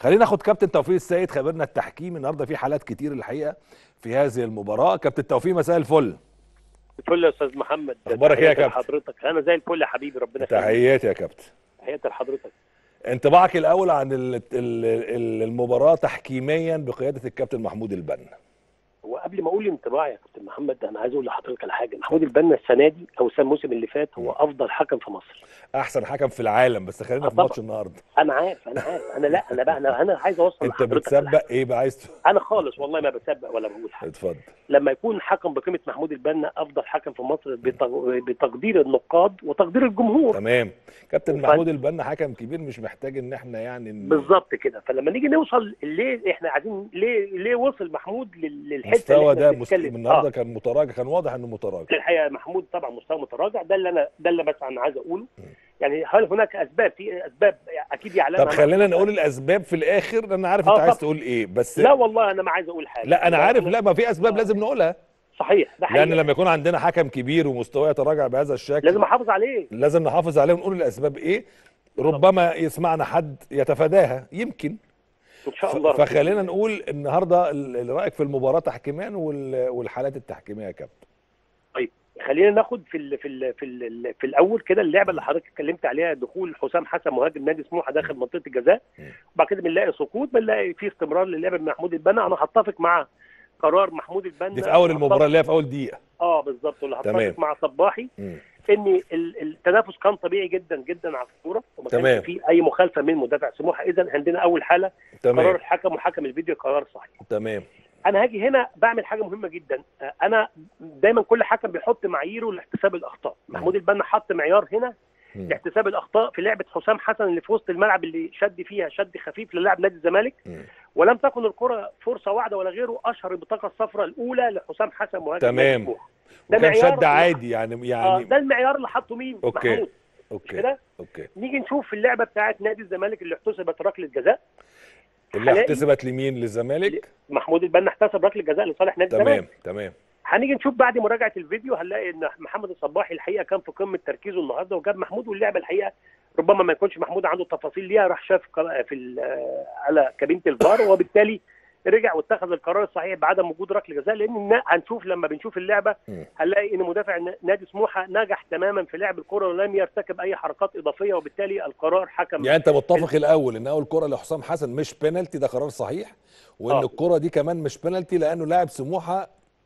خلينا ناخد كابتن توفيق السيد خبرنا التحكيم النهارده في حالات كتير الحقيقه في هذه المباراه كابتن توفيق مساء الفل الفل يا استاذ محمد أخبارك إيه يا تحياتي كابتن؟ لحضرتك انا زي الفل يا حبيبي ربنا يخليك تحياتي يا كابتن تحياتي لحضرتك انطباعك الاول عن ال- ال- ال- المباراه تحكيميا بقياده الكابتن محمود البنا وقبل ما اقول انطباعي يا كابتن محمد انا عايز اقول لحضرتك على حاجه محمود البنا السنه دي او السنه الموسم اللي فات هو افضل حكم في مصر احسن حكم في العالم بس خلينا آه في طبعا. ماتش النهارده انا عارف انا عارف انا لا انا بقى انا, أنا عايز اوصل انت لحضرتك على بتسبق ايه بقى عايز ت- حاجة. انا خالص والله ما بسبق ولا بقول حاجه اتفضل لما يكون حكم بقيمه محمود البنا افضل حكم في مصر بتق- بتقدير النقاد وتقدير الجمهور تمام كابتن وفن- محمود البنا حكم كبير مش محتاج ان احنا يعني ن- بالظبط كده فلما نيجي نوصل ليه احنا عايزين ليه ليه وصل محمود لل- للحته اللي المستوى احنا ده مست... بنتكلم النهارده آه. كان متراجع كان واضح انه متراجع الحقيقه محمود طبعا مستوى متراجع ده اللي انا ده اللي بس انا عايز اقوله يعني هل هناك اسباب في اسباب اكيد يعلمها طب خلينا نقول الاسباب في الاخر لان انا عارف آه انت عايز طب. تقول ايه بس لا والله انا ما عايز اقول حاجه لا انا عارف أنا- لا ما في اسباب آه. لازم نقولها صحيح ده حقيقي لان لما يكون عندنا حكم كبير ومستواه يتراجع بهذا الشكل لازم احافظ عليه لازم نحافظ عليه ونقول الاسباب ايه ربما يسمعنا حد يتفاداها يمكن ان شاء ف- الله فخلينا نقول النهارده ال- اللي رايك في المباراه تحكيميا وال- والحالات التحكيميه يا كابتن طيب خلينا ناخد في ال في ال في ال في الاول كده اللعبه اللي حضرتك اتكلمت عليها دخول حسام حسن مهاجم نادي سموحه داخل منطقه الجزاء مم. وبعد كده بنلاقي سقوط بنلاقي في استمرار للعب من محمود البنا انا هتفق مع قرار محمود البنا دي في اول وهتفق- المباراه اللي هي في اول دقيقه اه بالظبط واللي تمام. هتفق مع صباحي مم. ان ال- التنافس كان طبيعي جدا جدا على الصوره وما تمام. كانش في اي مخالفه من مدافع سموحه اذا عندنا اول حاله قرار تمام الحكم وحكم الفيديو قرار صحيح تمام انا هاجي هنا بعمل حاجه مهمه جدا آه، انا دايما كل حكم بيحط معاييره لاحتساب الاخطاء محمود البنا حط معيار هنا مم. لاحتساب الاخطاء في لعبه حسام حسن اللي في وسط الملعب اللي شد فيها شد خفيف للاعب نادي الزمالك مم. ولم تكن الكره فرصه واحده ولا غيره اشهر البطاقه الصفراء الاولى لحسام حسن مهاجم تمام. نادي سموحة. ده وكان معيار- شد عادي يعني آه يعني ده المعيار اللي حطه مين أوكي. محمود مش اوكي كده اوكي نيجي نشوف في اللعبه بتاعت نادي الزمالك اللي احتسبت ركله جزاء اللي هلاقي احتسبت لمين للزمالك محمود البنا احتسب ركله جزاء لصالح نادي الزمالك تمام تمام هنيجي نشوف بعد مراجعه الفيديو هنلاقي ان محمد الصباحي الحقيقه كان في قمه تركيزه النهارده وجاب محمود واللعبه الحقيقه ربما ما يكونش محمود عنده تفاصيل ليها راح شاف ق- في ال- آه، على كابينه الفار وبالتالي رجع واتخذ القرار الصحيح بعدم وجود ركله جزاء لان النا- هنشوف لما بنشوف اللعبه مم. هنلاقي ان مدافع ن- نادي سموحه نجح تماما في لعب الكره ولم يرتكب اي حركات اضافيه وبالتالي القرار حكم يعني انت متفق الاول ان اول كره لحسام حسن مش بينالتي ده قرار صحيح وان آه. الكره دي كمان مش بينالتي لانه لاعب سموحه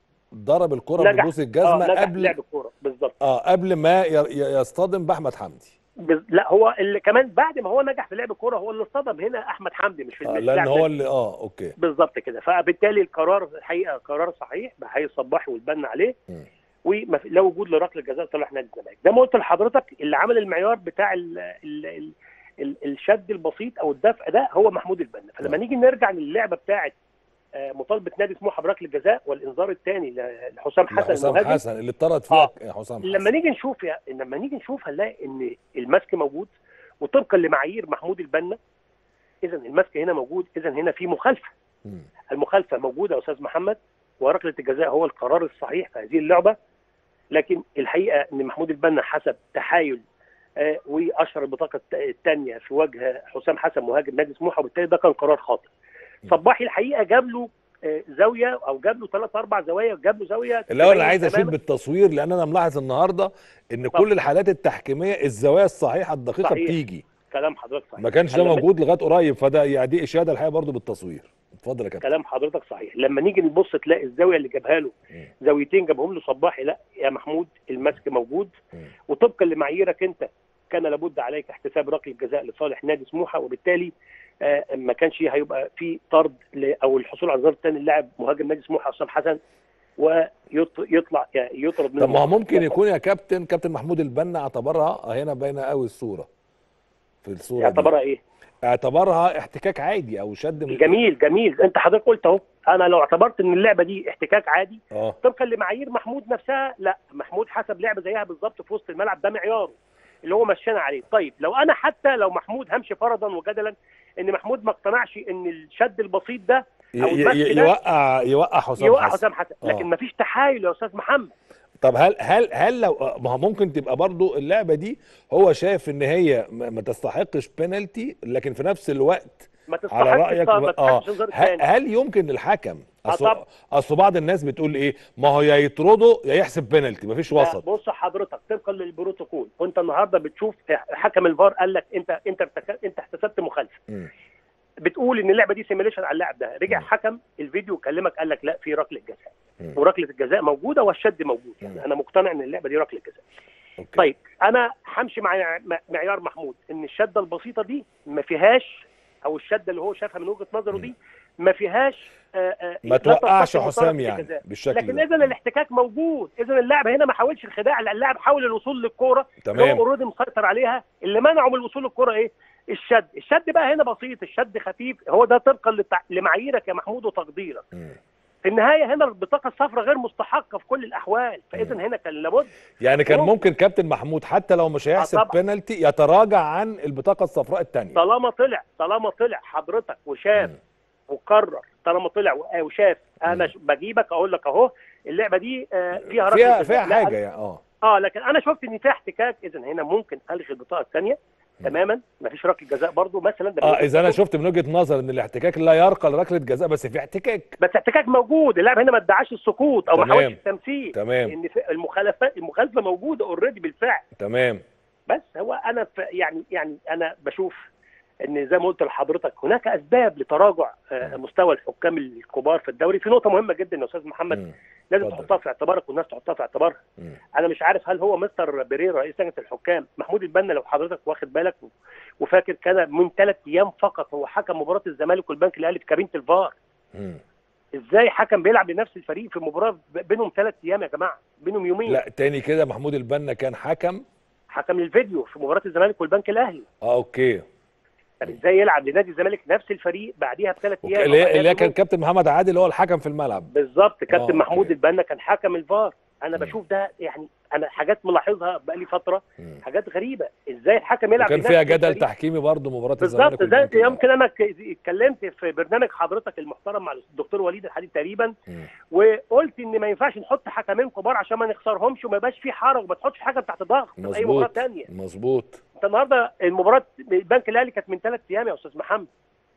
ضرب الكره نجح. ببوس آه الجزمه نجح قبل لعب الكوره بالظبط اه قبل ما ي- ي- يصطدم باحمد حمدي بز... لا هو اللي كمان بعد ما هو نجح في لعب الكوره هو اللي اصطدم هنا احمد حمدي مش في آه مش لان لاعب هو نادي اللي اه اوكي بالظبط كده فبالتالي القرار الحقيقه قرار صحيح بحي الصباحي والبنا عليه مم. وما في- لا وجود لركله جزاء صالح نادي الزمالك زي ما قلت لحضرتك اللي عمل المعيار بتاع ل ال ال ال الشد البسيط او الدفع ده هو محمود البنا فلما نعم. نيجي نرجع للعبه بتاعه آه، مطالبه نادي سموحه بركله جزاء والانذار الثاني لحسام حسن حسام المهاجم حسن اللي اتطرد فيها آه. يا حسام لما حسن نيجي نشوف يا لما نيجي نشوف هنلاقي ان المسك موجود وطبقا لمعايير محمود البنا اذا المسك هنا موجود اذا هنا في مخالفه مم. المخالفه موجوده يا استاذ محمد وركله الجزاء هو القرار الصحيح في هذه اللعبه لكن الحقيقه ان محمود البنا حسب تحايل آه، واشهر البطاقه الت- الثانيه في وجه حسام حسن مهاجم نادي سموحه وبالتالي ده كان قرار خاطئ. صباحي الحقيقه جاب له آه، زاويه او جاب له ثلاث اربع زوايا جاب له زاويه الاول انا تبين عايز اشيد تماماً بالتصوير لان انا ملاحظ النهارده ان طبعا. كل الحالات التحكيميه الزوايا الصحيحه الدقيقه صحيح. بتيجي كلام حضرتك صحيح ما كانش ده لما- موجود لغايه قريب فده يعني دي اشاده الحقيقه برضو بالتصوير اتفضل يا كابتن كلام حضرتك صحيح لما نيجي نبص تلاقي الزاويه اللي جابها له مم. زاويتين جابهم له صباحي لا يا محمود المسك موجود مم. وطبقا لمعاييرك انت كان لابد عليك احتساب ركله جزاء لصالح نادي سموحه وبالتالي آه ما كانش هيبقى في طرد ل- او الحصول على الظرف الثاني اللاعب مهاجم نادي سموحه حسام حسن ويطلع يطرد من طب ما هو المباراة. ممكن يكون يا كابتن كابتن محمود البنا اعتبرها هنا باينه قوي الصوره في الصوره دي. يعتبرها ايه؟ اعتبرها احتكاك عادي او شد من جميل جميل انت حضرتك قلت اهو انا لو اعتبرت ان اللعبه دي احتكاك عادي اه طبقا لمعايير محمود نفسها لا محمود حسب لعبه زيها بالظبط في وسط الملعب ده معياره اللي هو مشينا عليه طيب لو انا حتى لو محمود همشي فرضا وجدلا ان محمود ما اقتنعش ان الشد البسيط ده ي- أو ي- المسك ي- ده يوقع يوقع حسام يوقع حسن حسام حسن آه. لكن ما فيش تحايل يا استاذ محمد طب هل هل هل لو ما هو ممكن تبقى برضو اللعبه دي هو شايف ان هي ما ما تستحقش بينالتي لكن في نفس الوقت ما على تستحقش رايك ما و... اه تستحقش انذار ه- الثاني هل يمكن للحكم آه اصل طبعا. اصل بعض الناس بتقول ايه ما هو يا يطرده يا يحسب بينالتي مفيش لا، وسط بص حضرتك طبقا للبروتوكول وانت النهارده بتشوف حكم الفار قال لك انت انت ارتك- انت احتسبت مخالفه مم. بتقول ان اللعبه دي سيميليشن على اللاعب ده رجع مم. حكم الفيديو كلمك قال لك لا في ركله جزاء مم. وركله الجزاء موجوده والشد موجود مم. يعني انا مقتنع ان اللعبه دي ركله جزاء اوكي طيب انا همشي مع مع- معيار محمود ان الشده البسيطه دي ما فيهاش او الشده اللي هو شافها من وجهه نظره دي ما فيهاش آه، آه، ما لا توقعش تستحق حسام مطالبة يعني الجزاء. بالشكل لكن ده اذا الاحتكاك موجود اذا اللاعب هنا ما حاولش الخداع لا، اللاعب حاول الوصول للكوره اللي تمام. هو اوريدي مسيطر عليها اللي منعه من الوصول للكوره ايه الشد الشد بقى هنا بسيط الشد خفيف هو ده طبقا للتع... لمعاييرك يا محمود وتقديرك مم. في النهايه هنا البطاقه الصفراء غير مستحقه في كل الاحوال فاذا هنا كان لابد يعني كان ممكن. ممكن كابتن محمود حتى لو مش هيحسب طبعا. بينالتي يتراجع عن البطاقه الصفراء الثانيه طالما طلع طالما طلع حضرتك وشاف وقرر طالما طلع و- وشاف انا ش- بجيبك اقول لك اهو اللعبه دي آه، فيها ركلة فيها جزاء. فيها لا، حاجه يعني اه اه لكن انا شفت ان في احتكاك اذا هنا ممكن الغي البطاقه الثانيه تماما مفيش ركله جزاء برضو مثلا ده اه من اذا انا وجهة شفت من وجهه نظر ان الاحتكاك لا يرقى لركله جزاء بس في احتكاك بس احتكاك موجود اللاعب هنا ما ادعاش السقوط او ما تمام. حاولش التمثيل تمام ان في- المخالفه المخالفه موجوده اوريدي بالفعل تمام بس هو انا ف- يعني يعني انا بشوف ان زي ما قلت لحضرتك هناك اسباب لتراجع آه، مستوى الحكام الكبار في الدوري في نقطه مهمه جدا يا استاذ محمد مم. لازم اتفضل. تحطها في اعتبارك والناس تحطها في اعتبارها مم. انا مش عارف هل هو مستر بريرا رئيس لجنه الحكام محمود البنا لو حضرتك واخد بالك وفاكر كان من ثلاث ايام فقط هو حكم مباراه الزمالك والبنك الاهلي في كابينه الفار مم. ازاي حكم بيلعب لنفس الفريق في مباراه ب- بينهم ثلاث ايام يا جماعه بينهم يومين لا تاني كده محمود البنا كان حكم حكم الفيديو في مباراه الزمالك والبنك الاهلي اه اوكي طب ازاي يلعب لنادي الزمالك نفس الفريق بعديها بثلاث أوكي. ايام اللي هي- وبعديها اللي هي كان بيوم؟ كابتن محمد عادل هو الحكم في الملعب بالظبط آه، كابتن محمود أوكي. البنا كان حكم الفار انا مم. بشوف ده يعني انا حاجات ملاحظها بقالي فتره مم. حاجات غريبه ازاي الحكم يلعب وكان لنفس فيها جدل الفريق؟ تحكيمي برضه مباراه الزمالك بالظبط زي والبنك الأهلي. يمكن انا ك- اتكلمت في برنامج حضرتك المحترم مع الدكتور وليد الحديد تقريبا مم. وقلت ان ما ينفعش نحط حكمين كبار عشان ما نخسرهمش وما يبقاش في حرج وما تحطش حكم تحت ضغط في اي مباراه مظبوط ثانيه مظبوط انت النهارده المباراه البنك الاهلي كانت من ثلاث ايام يا استاذ محمد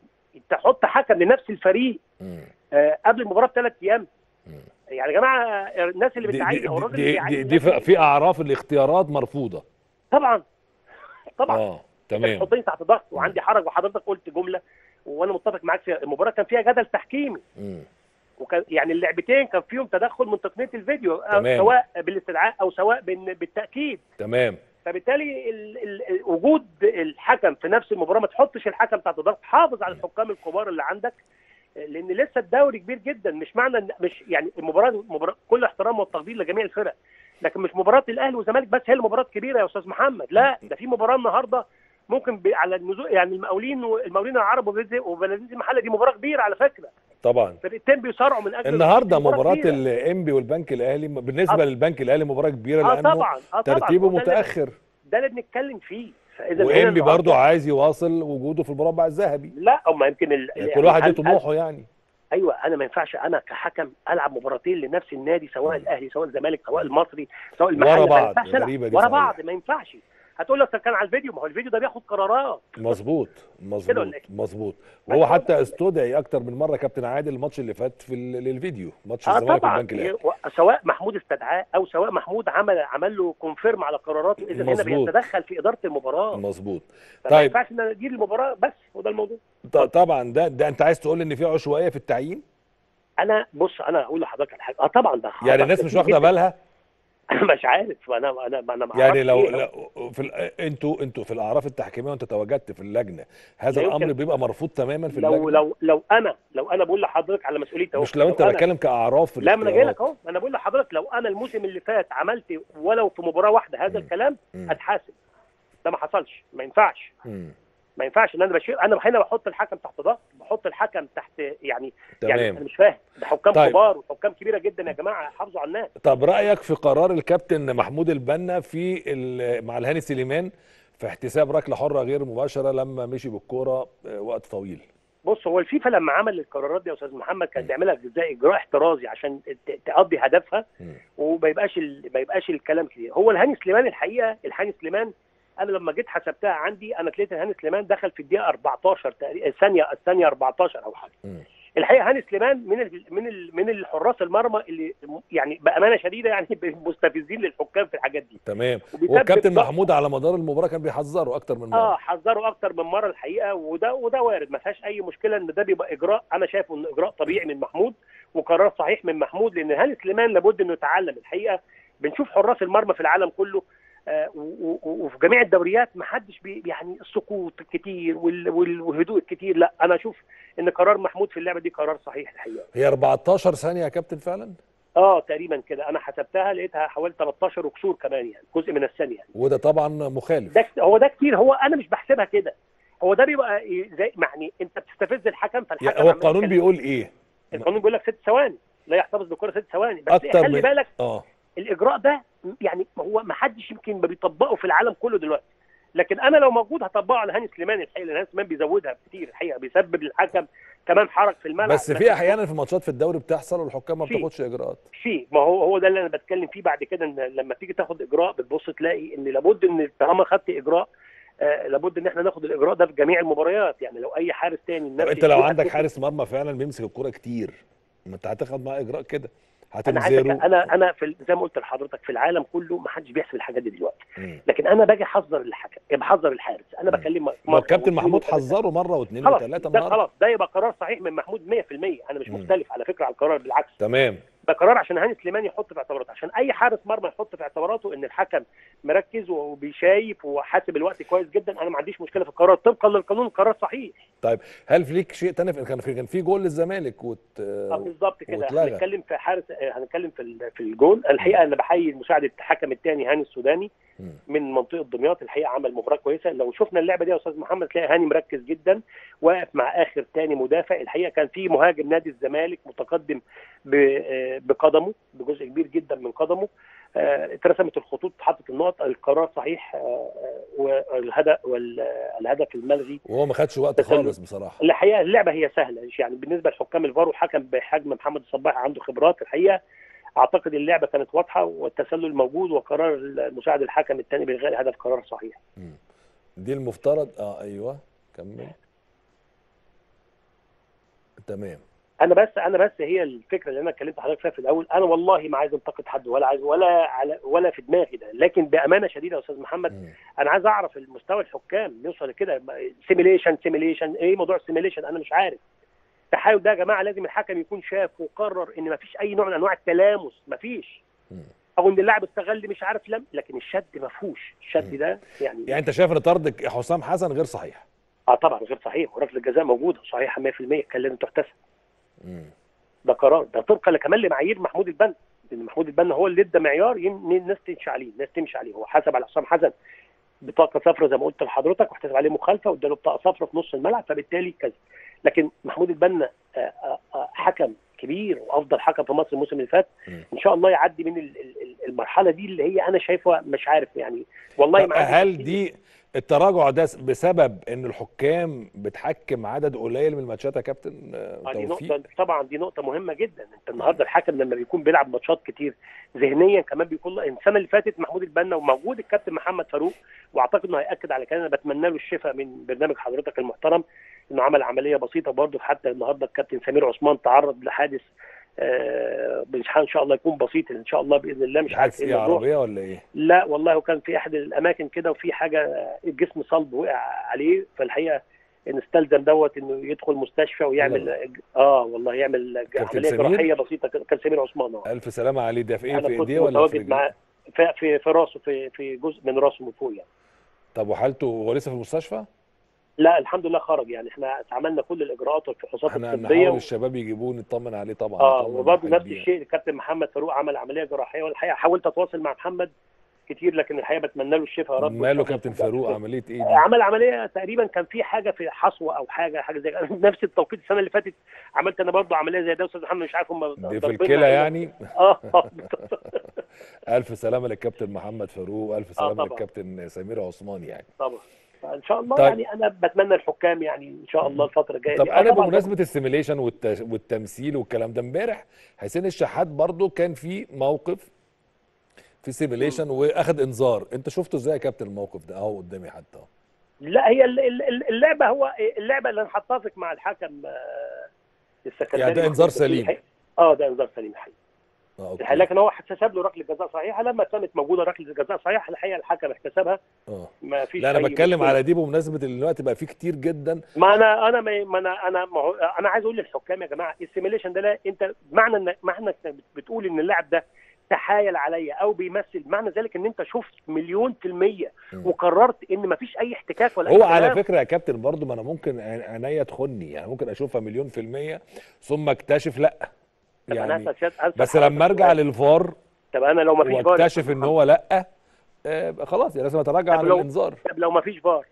تحط حكم لنفس الفريق مم. آه، قبل المباراه بثلاث ايام مم. يعني يا جماعه الناس اللي دي دي, بتعين او الراجل اللي دي, بيعين دي, الناس دي في- في اعراف الاختيارات مرفوضه طبعا طبعا اه انت تمام تحطني تحت ضغط وعندي حرج وحضرتك قلت جمله وانا متفق معاك في المباراه كان فيها جدل تحكيمي مم. وكان يعني اللعبتين كان فيهم تدخل من تقنيه الفيديو أو تمام. سواء بالاستدعاء او سواء بال- بالتاكيد تمام فبالتالي ال ال ال- وجود الحكم في نفس المباراه ما تحطش الحكم تحت ضغط حافظ على الحكام الكبار اللي عندك لان لسه الدوري كبير جدا مش معنى إن- مش يعني المباراه مباراة كل احترام والتقدير لجميع الفرق لكن مش مباراه الاهلي والزمالك بس هي المباراه الكبيره يا استاذ محمد لا ده في مباراه النهارده ممكن ب- على النزول يعني المقاولين والمقاولين العرب وبلديز- وبلديز المحله دي مباراه كبيره على فكره طبعا فرقتين بيصارعوا من اجل النهارده دي مباراه كبيرة. الانبي والبنك الاهلي بالنسبه آه. للبنك الاهلي مباراه كبيره اه لانه طبعا اه طبعا ترتيبه وده اللي- متاخر ده اللي بنتكلم فيه فاذا هنا وانبي النهاردة- برضه عايز يواصل وجوده في المربع الذهبي لا او ما يمكن ال... يعني كل واحد ليه هل- طموحه يعني ايوه انا ما ينفعش انا كحكم العب مباراتين لنفس النادي سواء مم. الاهلي سواء الزمالك سواء المصري سواء المحل ورا ما بعض، ينفعش ألعب. غريبة دي ورا صحيح. بعض ما ينفعش هتقول لك كان على الفيديو ما هو الفيديو ده بياخد قرارات مظبوط كده مظبوط ولا إيه؟ مظبوط بس وهو هو حتى ده- استدعي اكتر من مره كابتن عادل الماتش اللي فات في ال- للفيديو ماتش اه الزمالك طبعا والبنك الاهلي و- سواء محمود استدعاه او سواء محمود عمل عمل له كونفيرم على قراراته اذا هنا مظبوط. بيتدخل في اداره المباراه مظبوط فما طيب. ينفعش ان أنا ادير المباراه بس وده الموضوع ط- طبعا ده ده انت عايز تقول ان في عشوائيه في التعيين انا بص انا هقول لحضرتك على حاجه اه طبعا ده خطأ يعني الناس مش كتير واخده جداً. بالها انا مش عارف انا انا انا ما يعني أعرفش لو, إيه. لو في ال- انتوا انتوا في الاعراف التحكيميه وانت تواجدت في اللجنه هذا لا يمكن. الامر بيبقى مرفوض تماما في لو اللجنه لو لو انا لو انا بقول لحضرتك على مسؤوليتي أهو، مش لو انت أنا بتكلم كاعراف في لا ما انا جاي لك الاختيارات. اهو انا بقول لحضرتك لو انا الموسم اللي فات عملت ولو في مباراه واحده هذا مم. الكلام مم. اتحاسب ده ما حصلش ما ينفعش مم. ما ينفعش ان انا بشيل انا هنا بحط الحكم تحت ضغط بحط الحكم تحت يعني يعني تمام انا مش فاهم ده حكام طيب. كبار وحكام كبيره جدا يا جماعه حافظوا على الناس طب رايك في قرار الكابتن محمود البنا في ال- مع الهاني سليمان في احتساب ركله حره غير مباشره لما مشي بالكوره آه، وقت طويل بص هو الفيفا لما عمل القرارات دي يا استاذ محمد كان بيعملها زي اجراء احترازي عشان ت- تقضي هدفها مم. وما يبقاش ال... ما يبقاش الكلام كتير هو الهاني سليمان الحقيقه الهاني سليمان انا لما جيت حسبتها عندي انا لقيت هاني سليمان دخل في الدقيقه 14 تقريبا الثانيه الثانيه 14 او حاجه مم. الحقيقه هاني سليمان من ال من ال من الحراس المرمى اللي يعني بامانه شديده يعني مستفزين للحكام في الحاجات دي تمام وبيسبب والكابتن ضغط. محمود على مدار المباراه كان بيحذره اكتر من مره اه حذروا اكتر من مره الحقيقه وده وده وارد ما فيهاش اي مشكله ان ده بيبقى اجراء انا شايفه انه اجراء طبيعي من محمود وقرار صحيح من محمود لان هاني سليمان لابد انه يتعلم الحقيقه بنشوف حراس المرمى في العالم كله آه، و- و- وفي جميع الدوريات ما حدش بي يعني السقوط الكتير وال- وال- والهدوء الكتير لا انا اشوف ان قرار محمود في اللعبه دي قرار صحيح الحقيقه هي 14 ثانيه يا كابتن فعلا اه تقريبا كده انا حسبتها لقيتها حوالي 13 وكسور كمان يعني جزء من الثانيه يعني. وده طبعا مخالف ده هو ده كتير هو انا مش بحسبها كده هو ده بيبقى إيه زي يعني انت بتستفز الحكم فالحكم يعني هو عمال القانون يتكلم. بيقول ايه القانون بيقول لك ست ثواني لا يحتفظ بالكره ست ثواني بس اكتر خلي من بالك اه الاجراء ده يعني هو ما حدش يمكن ما بيطبقه في العالم كله دلوقتي لكن انا لو موجود هطبقه على هاني سليمان الحقيقه لان هاني سليمان بيزودها كتير الحقيقه بيسبب للحكم كمان حرج في الملعب بس في احيانا في ماتشات في الدوري بتحصل والحكام ما في. بتاخدش اجراءات في ما هو هو ده اللي انا بتكلم فيه بعد كده ان لما تيجي تاخد اجراء بتبص تلاقي ان لابد ان طالما خدت اجراء آه لابد ان احنا ناخد الاجراء ده في جميع المباريات يعني لو اي حارس تاني طب الناس انت لو يشوف عندك هتشوف- حارس مرمى فعلا بيمسك الكوره كتير ما انت هتاخد معاه اجراء كده انا عايز هتنزله انا انا في ال- زي ما قلت لحضرتك في العالم كله ما حدش بيحسب الحاجات دي دلوقتي مم. لكن انا باجي احذر الحكم بحذر الحارس انا مم. بكلم ما هو مرة الكابتن واثنين محمود وثلاثة. حذره مره واثنين خلاص وثلاثه ده النهارده خلاص ده يبقى قرار صحيح من محمود 100% انا مش مم. مختلف على فكره على القرار بالعكس تمام ده قرار عشان هاني سليمان يحط في اعتباراته عشان اي حارس مرمى يحط في اعتباراته ان الحكم مركز وبيشايف وحاسب الوقت كويس جدا انا ما عنديش مشكله في القرار طبقا للقانون القرار صحيح هل في ليك شيء تاني في- كان في كان في جول للزمالك وت... آه، بالظبط كده واتلغى. هنتكلم في حارس آه، هنتكلم في ال- في الجول الحقيقه انا بحيي مساعد الحكم الثاني هاني السوداني مم. من منطقه دمياط الحقيقه عمل مباراه كويسه لو شفنا اللعبه دي يا استاذ محمد تلاقي هاني مركز جدا واقف مع اخر تاني مدافع الحقيقه كان في مهاجم نادي الزمالك متقدم ب- آه، بقدمه بجزء كبير جدا من قدمه آه، اترسمت الخطوط اتحطت النقط القرار صحيح آه، آه، والهدف والهدف الملغي وهو ما خدش وقت تسلل. خالص بصراحه الحقيقه اللعبه هي سهله يعني بالنسبه لحكام الفار وحكم بحجم محمد الصباح عنده خبرات الحقيقه اعتقد اللعبه كانت واضحه والتسلل موجود وقرار المساعد الحكم الثاني بالغاء الهدف قرار صحيح مم. دي المفترض اه ايوه كمل تمام انا بس انا بس هي الفكره اللي انا اتكلمت حضرتك فيها في الاول انا والله ما عايز انتقد حد ولا عايز ولا على ولا في دماغي ده لكن بامانه شديده يا استاذ محمد مم. انا عايز اعرف المستوى الحكام يوصل لكده سيميليشن سيميليشن ايه موضوع السيميليشن انا مش عارف التحايل ده يا جماعه لازم الحكم يكون شاف وقرر ان ما فيش اي نوع من انواع التلامس ما فيش مم. او ان اللاعب استغل مش عارف لم لكن الشد ما فيهوش الشد مم. ده يعني يعني انت شايف ان طرد حسام حسن غير صحيح اه طبعا غير صحيح وركله الجزاء موجوده صحيحه 100% كان لازم تحتسب مم. ده قرار ده طبقا كمان لمعايير محمود البنا لان محمود البنا هو اللي ادى معيار ين- الناس تمشي عليه الناس تمشي عليه هو حسب على حسام حسن بطاقه صفراء زي ما قلت لحضرتك واحتسب عليه مخالفه واداله بطاقه صفراء في نص الملعب فبالتالي كذا لكن محمود البنا آه، آه، آه، حكم كبير وافضل حكم في مصر الموسم اللي فات مم. ان شاء الله يعدي من ال- ال- ال- المرحله دي اللي هي انا شايفها مش عارف يعني والله طب ما عندي هل تفكير. دي التراجع ده بسبب ان الحكام بتحكم عدد قليل من الماتشات يا كابتن آه، آه، دي توفيق نقطة طبعا دي نقطة مهمة جدا، أنت النهارده الحكم لما بيكون بيلعب ماتشات كتير ذهنيا كمان بيكون السنة اللي فاتت محمود البنا وموجود الكابتن محمد فاروق وأعتقد إنه هيأكد على كده أنا بتمنى له الشفاء من برنامج حضرتك المحترم إنه عمل عملية بسيطة برضه حتى النهارده الكابتن سمير عثمان تعرض لحادث آه ان شاء الله يكون بسيط ان شاء الله باذن الله مش عارف عكس ايه الموضوع. عربيه ولا ايه لا والله وكان في احد الاماكن كده وفي حاجه الجسم صلب وقع عليه فالحقيقه ان استلزم دوت انه يدخل مستشفى ويعمل اه والله يعمل كابتن عمليه سمير؟ جراحيه بسيطه كده. كان سمير عثمان اه الف سلامه عليه ده في ايه انا في كنت ايديه ولا في متواجد رجليه معاه في في, في راسه في في جزء من راسه من فوق يعني طب وحالته هو لسه في المستشفى لا الحمد لله خرج يعني احنا عملنا كل الاجراءات والفحوصات احنا الطبيه نحاول و... الشباب يجيبوه نطمن عليه طبعا اه نطمن وبرضه نفس محبيه. الشيء الكابتن محمد فاروق عمل عمليه جراحيه والحقيقه حاولت اتواصل مع محمد كتير لكن الحقيقه بتمنى له الشفاء يا رب ماله كابتن فاروق عمليه ايه دي عمل عمليه تقريبا كان في حاجه في حصوه او حاجه حاجه زي كده. نفس التوقيت السنه اللي فاتت عملت انا برضه عمليه زي ده استاذ محمد مش عارف هم دي في ضاربيننا الكلى إيه. يعني اه الف سلامه للكابتن محمد فاروق الف سلامه طبعا. للكابتن سمير عثمان يعني طبعا فان شاء الله طيب. يعني انا بتمنى الحكام يعني ان شاء الله الفتره الجايه طب دي. آه انا طبعاً بمناسبه السيميليشن والت... والتمثيل والكلام ده امبارح حسين الشحات برضو كان في موقف في سيميليشن واخد انذار انت شفته ازاي يا كابتن الموقف ده اهو قدامي حتى اهو لا هي ال- ال- ال- اللعبه هو اللعبه اللي انا هتفق مع الحكم آه، السكندري يعني ده إنذار محمود سليم. الحقيقة. اه ده انذار سليم الحقيقه اه الحقيقة، لكن هو احتسب له ركله جزاء صحيحه لما كانت موجوده ركله جزاء صحيحه الحقيقه الحكم احتسبها اه ما فيش لا انا أي بتكلم مشكلة. على دي بمناسبه ان دلوقتي بقى في كتير جدا ما انا انا ما ما انا انا ما هو انا عايز اقول للحكام يا جماعه السيميليشن ده لا انت معنى ان معنى انك بتقول ان اللاعب ده تحايل عليا او بيمثل معنى ذلك ان انت شفت مليون في الميه مم. وقررت ان ما فيش اي احتكاك ولا هو أي على كلام. فكره يا كابتن برضو ما انا ممكن عين- عينيا تخني يعني ممكن اشوفها مليون في الميه ثم اكتشف لا طب أنا يعني هسأل سيادة- هسأل بس حضرتك لما ارجع سؤال. للفار طب انا لو ما فيش فار واكتشف ان هو لا آه، خلاص يبقى لازم اتراجع طب عن لو- الانذار طب لو ما فيش فار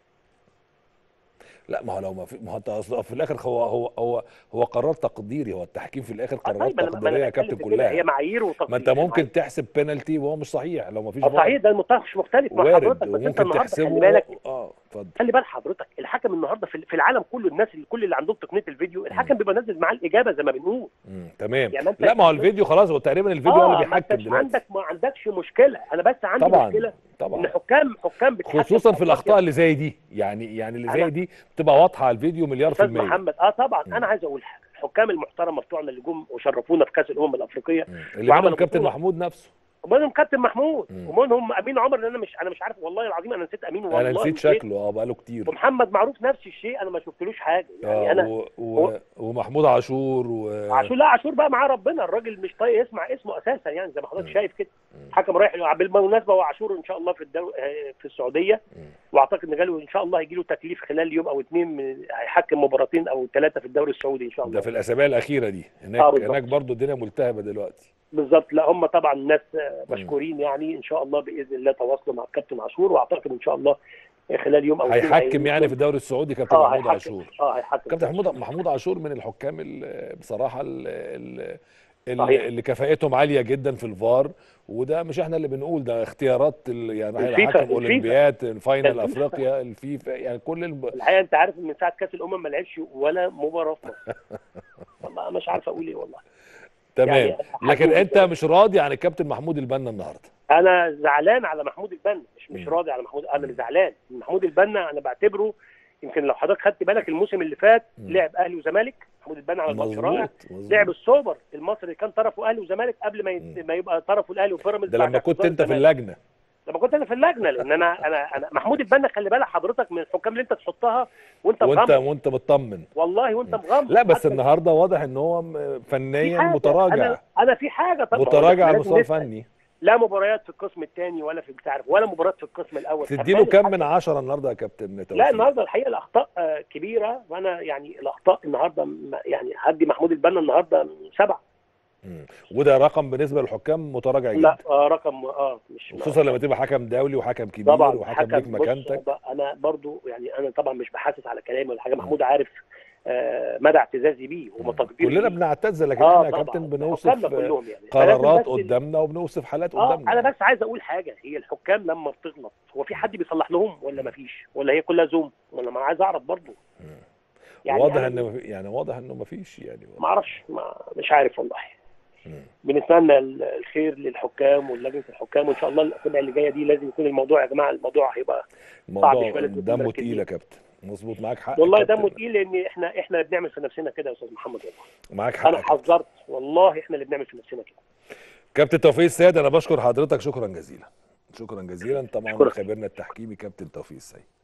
لا ما هو لو ما في ما هو انت أصل في الاخر هو هو هو هو قرار تقديري هو التحكيم في الاخر آه، قرارات طيب أنا- ما أنا تقديريه يا بتكلم كابتن في كده، هي كلها معايير وتقدير ما انت ممكن تحسب بينالتي وهو مش صحيح لو ما فيش آه، صحيح ده المنطق مش مختلف مع وارد حضرتك بس انت وممكن النهارده خلي تحسبه بالك اه اتفضل خلي بال حضرتك الحكم النهارده في في العالم كله الناس اللي كل اللي عندهم تقنيه الفيديو الحكم بيبقى نازل معاه الاجابه زي ما بنقول مم. تمام يعني أنت- لا ما هو الفيديو خلاص هو تقريبا الفيديو هو اللي ما بيحكم انتش دلوقتي عندك ما عندكش مشكله انا بس عندي طبعا مشكله ان طبعا حكام حكام بتحكم خصوصا في أوقات الاخطاء اللي زي دي يعني يعني اللي زي أنا- دي بتبقى واضحه على الفيديو مليار في استاذ الميه محمد اه طبعا مم. انا عايز اقول حاجه الحكام المحترمه بتوعنا اللي جم وشرفونا في كاس الامم الافريقيه مم. اللي وعملوا منهم كابتن بطولة. محمود نفسه ومنهم كابتن محمود مم. ومنهم امين عمر لان انا مش انا مش عارف والله العظيم انا نسيت امين والله انا نسيت نسيت. شكله اه بقاله كتير ومحمد معروف نفس الشيء انا ما شفتلوش حاجه يعني اه انا و... و... ومحمود عاشور و... عاشور لا عاشور بقى معاه ربنا الراجل مش طايق يسمع اسمه اساسا يعني زي ما حضرتك مم. شايف كده مم. حكم رايح بالمناسبه هو عاشور ان شاء الله في الدو... آه، في السعوديه مم. واعتقد ان جاله ان شاء الله هيجي له تكليف خلال يوم او اثنين من هيحكم مباراتين او ثلاثه في الدوري السعودي ان شاء ده الله في الاسابيع الاخيره دي هناك آه، بالظبط. هناك برضو الدنيا ملتهبه دلوقتي بالظبط لا هم طبعا ناس آه، مشكورين يعني ان شاء الله باذن الله تواصلوا مع الكابتن عاشور واعتقد ان شاء الله خلال يوم او اثنين هيحكم هي- يعني في الدوري السعودي كابتن اه محمود هيحكم عاشور اه هيحكم كابتن محمود محمود عاشور من الحكام ال- بصراحه ال- ال- ال- صحيح. اللي كفاءتهم عاليه جدا في الفار وده مش احنا اللي بنقول ده اختيارات ال- يعني الفيفا- حكم الفيفا. اولمبياد فاينل الفيفا. افريقيا الفيفا يعني كل الب... الحقيقه انت عارف ان من ساعه كاس الامم ما لعبش ولا مباراه في مصر والله مش عارف اقول ايه والله تمام يعني لكن حكيم انت كده. مش راضي عن الكابتن محمود البنا النهارده انا زعلان على محمود البنا مش مش مم. راضي على محمود انا زعلان محمود البنا انا بعتبره يمكن لو حضرتك خدت بالك الموسم اللي فات مم. لعب اهلي وزمالك محمود البنا على الماتش رائع مظبوط مظبوط. لعب السوبر المصري كان طرفه اهلي وزمالك قبل ما يت... ما يبقى طرفه الاهلي وبيراميدز ده بعد لما كنت اعتذار انت في الزمالك. اللجنه لما كنت انا في اللجنه لان انا انا انا محمود البنا خلي بالك حضرتك من الحكام اللي انت تحطها وانت وانت مغمض وانت مطمن والله وانت مغمض لا بس حتى النهارده واضح ان هو م- في فنيا حاجة. متراجع انا انا في حاجه طبعا متراجع على لازم المستوى نسأل. الفني لا مباريات في القسم الثاني ولا في بتاع ولا مباراه في القسم الاول تديله تخيل كام من عشرة النهارده يا كابتن توفيق لا النهارده الحقيقه الاخطاء آه، كبيره وانا يعني الاخطاء النهارده م- يعني هدي محمود البنا النهارده سبعه مم. وده رقم بالنسبه للحكام متراجع جدا لا آه رقم اه مش خصوصا لما تبقى حكم دولي وحكم كبير طبعا وحكم ليك بص، مكانتك بقى انا برضو يعني انا طبعا مش بحاسس على كلامي ولا حاجه محمود عارف آه مدى اعتزازي بيه وتقديري كلنا ليه. بنعتز لكن اه احنا يا طبعا كابتن حكامنا بنوصف كلهم يعني قرارات فلازم بس ال- قدامنا وبنوصف حالات اه قدامنا انا بس عايز اقول حاجه هي الحكام لما بتغلط هو في حد بيصلح لهم ولا ما فيش ولا هي كلها زوم ولا ما عايز اعرف برضو يعني واضح أنا انه مفي- يعني واضح انه ما فيش يعني ما اعرفش ما مش عارف والله مم. بنتمنى ال- الخير للحكام ولجنه الحكام وان شاء الله الاسابيع اللي جايه دي لازم يكون الموضوع يا جماعه الموضوع هيبقى الموضوع شوية لازم نكون دمه مركزين. تقيل يا كابتن مظبوط معاك حق والله يا دمه كابتن. تقيل لان احنا احنا اللي بنعمل في نفسنا كده يا استاذ محمد والله معاك حق انا يا كابتن. حذرت والله احنا اللي بنعمل في نفسنا كده كابتن توفيق السيد انا بشكر حضرتك شكرا جزيلا شكرا جزيلا طبعا أشكرك. خبيرنا التحكيمي كابتن توفيق السيد